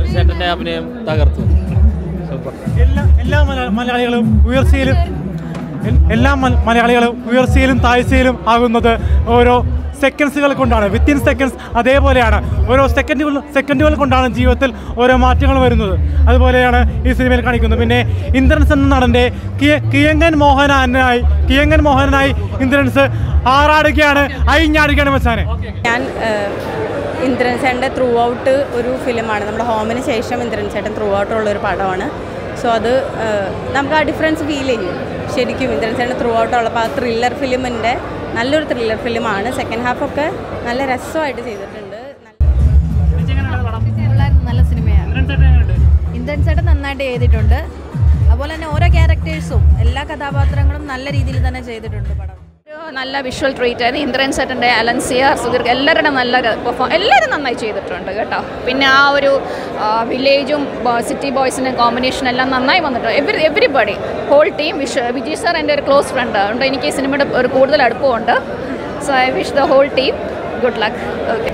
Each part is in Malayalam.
ചേട്ടൻ്റെ അഭിനയം തകർത്തു സൂപ്പർ എല്ലാ എല്ലാ മല- മലയാളികളും ഉയർച്ചയിലും എൽ- എല്ലാ മല- മലയാളികളും ഉയർച്ചയിലും താഴ്ചയിലും ആകുന്നത് ഓരോ സെക്കൻഡ്സുകൾ കൊണ്ടാണ് വിത്തിൻ സെക്കൻഡ്സ് അതേപോലെയാണ് ഓരോ സെക്കൻഡുകൾ സെക്കൻഡുകൾ കൊണ്ടാണ് ജീവിതത്തിൽ ഓരോ മാറ്റങ്ങൾ വരുന്നത് അതുപോലെയാണ് ഈ സിനിമയിൽ കാണിക്കുന്നത് പിന്നെ ഇന്ദ്രൻസ് എന്ന നടൻ്റെ കിയ- കിയങ്ങൻ മോഹനായി കിയങ്ങൻ മോഹനായി ഇന്ദ്രൻസ് ആറാടുകയാണ് അയിഞ്ഞാടുകയാണ് മച്ചാനെ ഞാൻ ഇന്ദ്രൻ ചേട്ടൻ്റെ ത്രൂ ഔട്ട് ഒരു ഫിലിമാണ് നമ്മുടെ ഹോമിന് ശേഷം ഇന്ദ്രൻ ചേട്ടൻ ത്രൂ ഔട്ട് ഉള്ള ഒരു പടമാണ് സോ അത് ഏഹ്, നമുക്ക് ആ ഡിഫറൻസ് ഫീൽ ചെയ്യും ശരിക്കും ഇന്ദ്രൻ ചേട്ടൻ ത്രൂ ഔട്ട് ഉള്ളപ്പോൾ ആ ത്രില്ലർ ഫിലിമിൻ്റെ നല്ലൊരു ത്രില്ലർ ഫിലിമാണ് സെക്കൻഡ് ഹാഫൊക്കെ നല്ല രസമായിട്ട് ചെയ്തിട്ടുണ്ട് കൊള്ളായിരുന്നു, നല്ല സിനിമയാണ് ഇന്ദ്രൻ ചേട്ടൻ നന്നായിട്ട് ചെയ്തിട്ടുണ്ട് അതുപോലെ തന്നെ ഓരോ ക്യാരക്ടേഴ്സും എല്ലാ കഥാപാത്രങ്ങളും നല്ല രീതിയിൽ തന്നെ ചെയ്തിട്ടുണ്ട് പടം ഒരു നല്ല വിഷ്വൽ ട്രീറ്റ് ആയിരുന്നു ഇന്ദ്രൻ സെറ്റൻ്റെ അലൻസിയ സുധീർ എല്ലാവരുടെ നല്ല പെർഫോം എല്ലാവരും നന്നായി ചെയ്തിട്ടുണ്ട് കേട്ടോ പിന്നെ ആ ഒരു വില്ലേജും സിറ്റി ബോയ്സിൻ്റെ കോമ്പിനേഷൻ എല്ലാം നന്നായി വന്നിട്ടുണ്ട് every everybody whole team wish Vijay sir എൻ്റെ ഒരു ക്ലോസ് ഫ്രണ്ട് ഉണ്ട് എനിക്ക് ഈ സിനിമയുടെ ഒരു കൂടുതൽ അടുപ്പമുണ്ട് so I wish the whole team good luck okay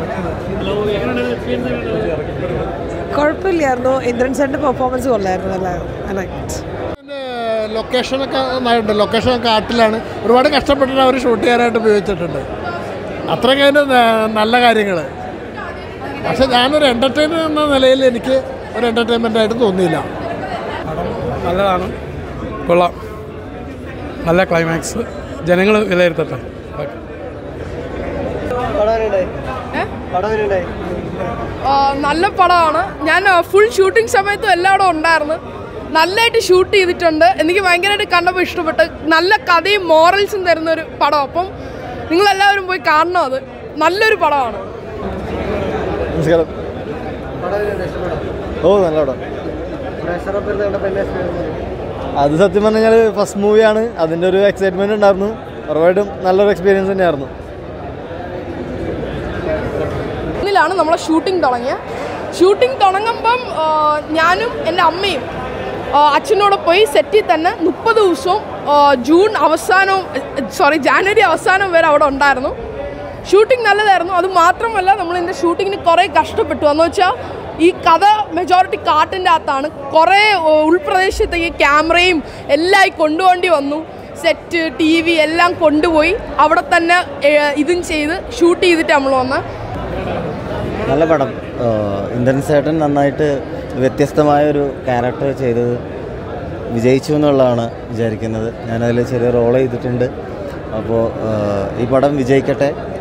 കുഴപ്പമില്ലായിരുന്നു ഇന്ദ്രൻ സാറിൻ്റെ പെർഫോമൻസ് കൊള്ളായിരുന്നു നല്ല നല്ല ലൊക്കേഷനൊക്കെ നന്നായിട്ടുണ്ട് ലൊക്കേഷൻ കാട്ടിലാണ് ഒരുപാട് കഷ്ടപ്പെട്ടിട്ട് അവർ ഷൂട്ട് ചെയ്യാനായിട്ട് ഉപയോഗിച്ചിട്ടുണ്ട് അത്രയ്ക്ക് അതിൻ്റെ ന- നല്ല കാര്യങ്ങൾ പക്ഷെ ഞാനൊരു എൻ്റർടൈനർ എന്ന നിലയിൽ എനിക്ക് ഒരു എൻ്റർടൈൻമെൻ്റ് ആയിട്ട് തോന്നിയില്ല നല്ലതാണ് കൊള്ളാം നല്ല ക്ലൈമാക്സ് ജനങ്ങൾ വിലയിരുത്തട്ടെ ആ, നല്ല പടമാണ് ഞാൻ ഫുൾ ഷൂട്ടിംഗ് സമയത്തും എല്ലായിടും ഉണ്ടായിരുന്നു നല്ലതായിട്ട് ഷൂട്ട് ചെയ്തിട്ടുണ്ട് എനിക്ക് ഭയങ്കരമായിട്ട് കണ്ടപ്പോൾ ഇഷ്ടപ്പെട്ടു നല്ല കഥയും മോറൽസും തരുന്ന ഒരു പടം അപ്പം നിങ്ങളെല്ലാവരും പോയി കാണണം അത് നല്ലൊരു പടമാണ് നമസ്കാരം ഓ നല്ല പടം അത് സത്യം പറഞ്ഞു കഴിഞ്ഞാൽ ഫസ്റ്റ് മൂവിയാണ് അതിൻ്റെ ഒരു എക്സൈറ്റ്മെൻറ്റ് ഉണ്ടായിരുന്നു ഉറപ്പായിട്ടും നല്ലൊരു എക്സ്പീരിയൻസ് തന്നെയായിരുന്നു ാണ് നമ്മളെ ഷൂട്ടിംഗ് തുടങ്ങിയത് ഷൂട്ടിംഗ് തുടങ്ങുമ്പം ആ, ഞാനും എൻ്റെ അമ്മയും ആ, അച്ഛനോട് പോയി സെറ്റിൽ തന്നെ മുപ്പത് ദിവസവും ആ, ജൂൺ അവസാനവും സോറി ജാനുവരി അവസാനം വരെ അവിടെ ഉണ്ടായിരുന്നു ഷൂട്ടിംഗ് നല്ലതായിരുന്നു അത് മാത്രമല്ല നമ്മൾ ഇതിൻ്റെ ഷൂട്ടിങ്ങിന് കുറേ കഷ്ടപ്പെട്ടു എന്ന് വെച്ചാൽ ഈ കഥ മെജോറിറ്റി കാട്ടിൻ്റെ അകത്താണ് കുറേ ആ, ഉൾപ്രദേശത്തേക്ക് ക്യാമറയും എല്ലാം കൊണ്ടുപോകേണ്ടി വന്നു സെറ്റ് ടി വി എല്ലാം കൊണ്ടുപോയി അവിടെ തന്നെ ഏ, ഇതും ചെയ്ത് ഷൂട്ട് ചെയ്തിട്ട് നമ്മൾ വന്ന് നല്ല പടം ഇന്ദ്രൻ സേട്ടൻ നന്നായിട്ട് വ്യത്യസ്തമായ ഒരു ക്യാരക്ടർ ചെയ്തത് വിജയിച്ചു എന്നുള്ളതാണ് വിചാരിക്കുന്നത് ഞാനതിൽ ചെറിയ റോൾ ചെയ്തിട്ടുണ്ട് അപ്പോൾ ഈ പടം വിജയിക്കട്ടെ